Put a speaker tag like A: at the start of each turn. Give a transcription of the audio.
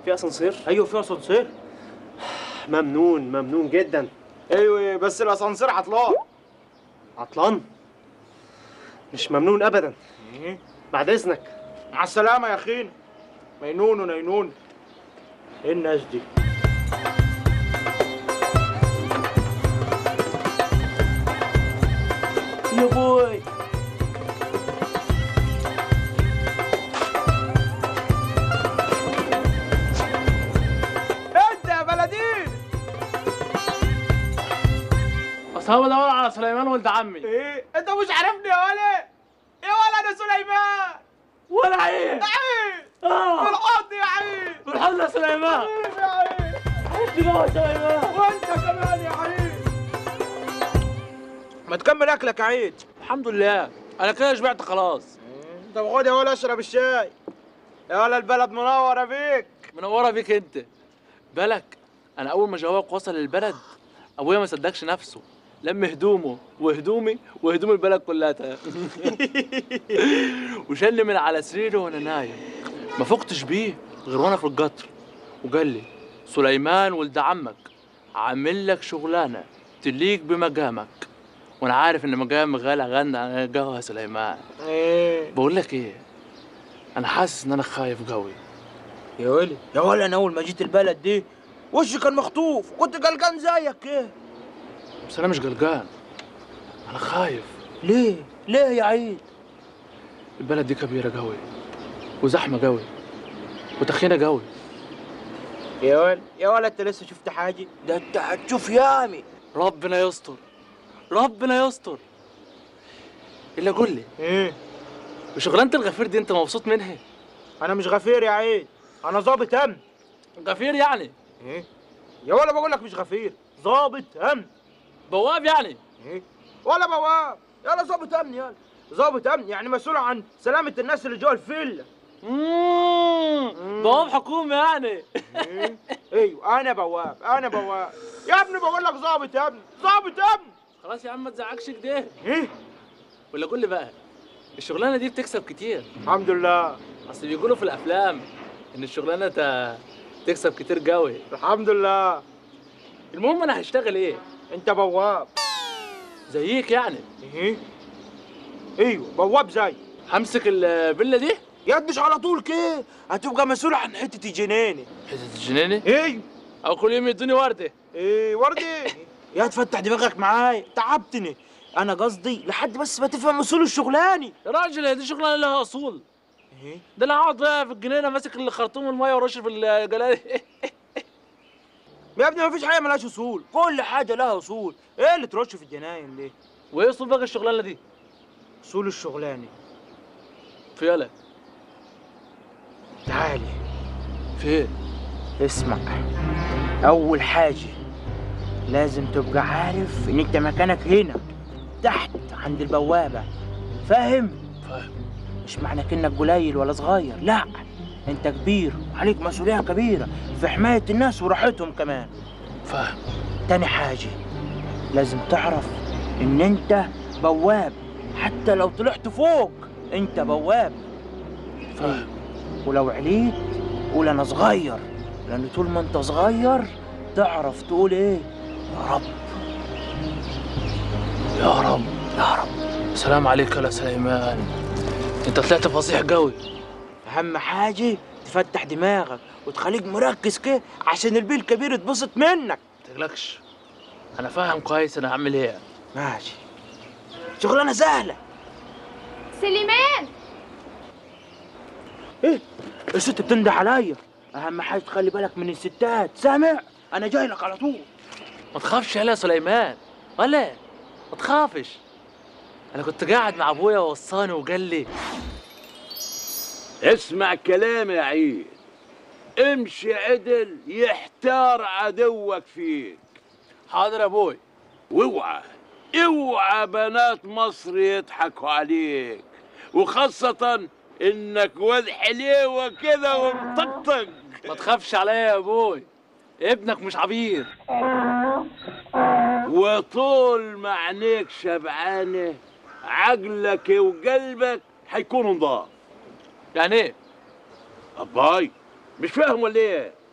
A: في اسانسير
B: ايوه في اسانسير
A: ممنون ممنون جدا
B: ايوه بس الاسانسير عطلان
A: عطلان مش ممنون ابدا بعد اذنك
B: مع السلامه يا اخينا مينون ونينون ايه الناس دي يا بوي انت يا بلدين
C: اصل هو بدور على سليمان ولد عمي
B: ايه انت مش عارفني يا ولا يا ولا انا سليمان
C: ولا عيب
B: يا عيد
C: اه
B: بالحضن يا عيد
C: بالحمد يا سليمان
B: حبيبي يا عيد
C: حبيبي يا سليمان
B: وانت كمان يا عيد ما تكمل اكلك يا عيد
C: الحمد لله انا كده شبعت خلاص
B: طب خد يا ولا اشرب الشاي يا ولا البلد منوره بيك
C: منوره بيك انت بالك انا اول ما جوابك وصل للبلد ابويا ما صدقش نفسه لم هدومه وهدومي وهدوم البلد كلها وشلني من على سريره وانا نايم ما فقتش بيه غير وانا في القطر وقال لي سليمان ولد عمك عامل لك شغلانه تليق بمقامك وانا عارف ان مقام غالي غنى عن قهوه يا سليمان
B: ايه
C: بقول لك ايه انا حاسس ان انا خايف قوي
B: يا ولي يا ولا انا اول ما جيت البلد دي وشي كان مخطوف وكنت قلقان زيك كده
C: بس انا مش قلقان انا خايف
B: ليه ليه يا عيد
C: البلد دي كبيره قوي وزحمه قوي وتخينه قوي
B: يا ولا يا ولا انت لسه شفت حاجه ده انت هتشوف يامي
C: ربنا يستر ربنا يستر الا قول لي
B: ايه
C: وشغلانه الغفير دي انت مبسوط منها
B: انا مش غفير يا عيد انا ظابط امن
C: غفير يعني
B: ايه يا ولا بقول لك مش غفير ظابط امن
C: بواب يعني
B: ايه ولا بواب يلا ظابط امن يلا ظابط امن يعني مسؤول عن سلامه الناس اللي جوه الفيلا
C: مم. بواب حكومه يعني
B: إيه؟ ايوه انا بواب انا بواب يا ابني بقول لك ظابط يا ابني ظابط امن
C: خلاص يا عم ما تزعقش كده
B: ايه
C: ولا قول لي بقى الشغلانه دي بتكسب كتير
B: الحمد لله
C: اصل بيقولوا في الافلام ان الشغلانه ت- تكسب كتير قوي
B: الحمد لله
C: المهم انا هشتغل ايه
B: انت بواب
C: زيك يعني
B: ايه ايوه بواب زي
C: همسك الفيلا دي
B: يا مش على طول كده هتبقى مسؤول عن حته الجنينه
C: حته الجنينه
B: ايوه
C: او كل يوم يدوني ورده
B: ايه وردي يا تفتح دماغك معايا تعبتني انا قصدي لحد بس ما تفهم اصول الشغلاني
C: يا راجل هي دي شغلانه لها اصول
B: ايه
C: ده انا اقعد بقى في الجنينه ماسك الخرطوم الميه ورش في الجلال
B: يا ابني ما فيش حاجه ملهاش اصول كل حاجه لها اصول ايه اللي ترش في الجناين ليه
C: وايه اصول بقى الشغلانه دي
B: اصول الشغلاني
C: فيلا
B: تعالي
C: فين
B: اسمع اول حاجه لازم تبقى عارف ان انت مكانك هنا تحت عند البوابه فاهم
C: فاهم
B: مش معنى انك قليل ولا صغير لا انت كبير وعليك مسؤوليه كبيره في حمايه الناس وراحتهم كمان
C: فاهم
B: تاني حاجه لازم تعرف ان انت بواب حتى لو طلعت فوق انت بواب
C: فاهم
B: ولو عليت قول انا صغير لان طول ما انت صغير تعرف تقول ايه يا رب
C: يا رب يا رب سلام عليك يا سليمان انت طلعت فصيح قوي
B: اهم حاجه تفتح دماغك وتخليك مركز كده عشان البيه الكبير يتبسط منك
C: تقلقش انا فاهم كويس انا هعمل ايه
B: ماشي شغلانه سهله
D: سليمان
B: ايه الست بتنده عليا اهم حاجه تخلي بالك من الستات سامع انا جاي لك على طول
C: ما تخافش يا سليمان ولا ما تخافش انا كنت قاعد مع ابويا ووصاني وقال لي
E: اسمع كلامي يا عيد امشي عدل يحتار عدوك فيك
C: حاضر يا ابوي
E: واوعى اوعى بنات مصر يضحكوا عليك وخاصة انك واد حليوة كده ومطقطق
C: ما تخافش عليا يا ابوي ابنك مش عبيط
E: وطول ما عينيك شبعانة عقلك وقلبك هيكونوا نضاف
C: يعني ايه
E: أباي مش فاهم ولا ايه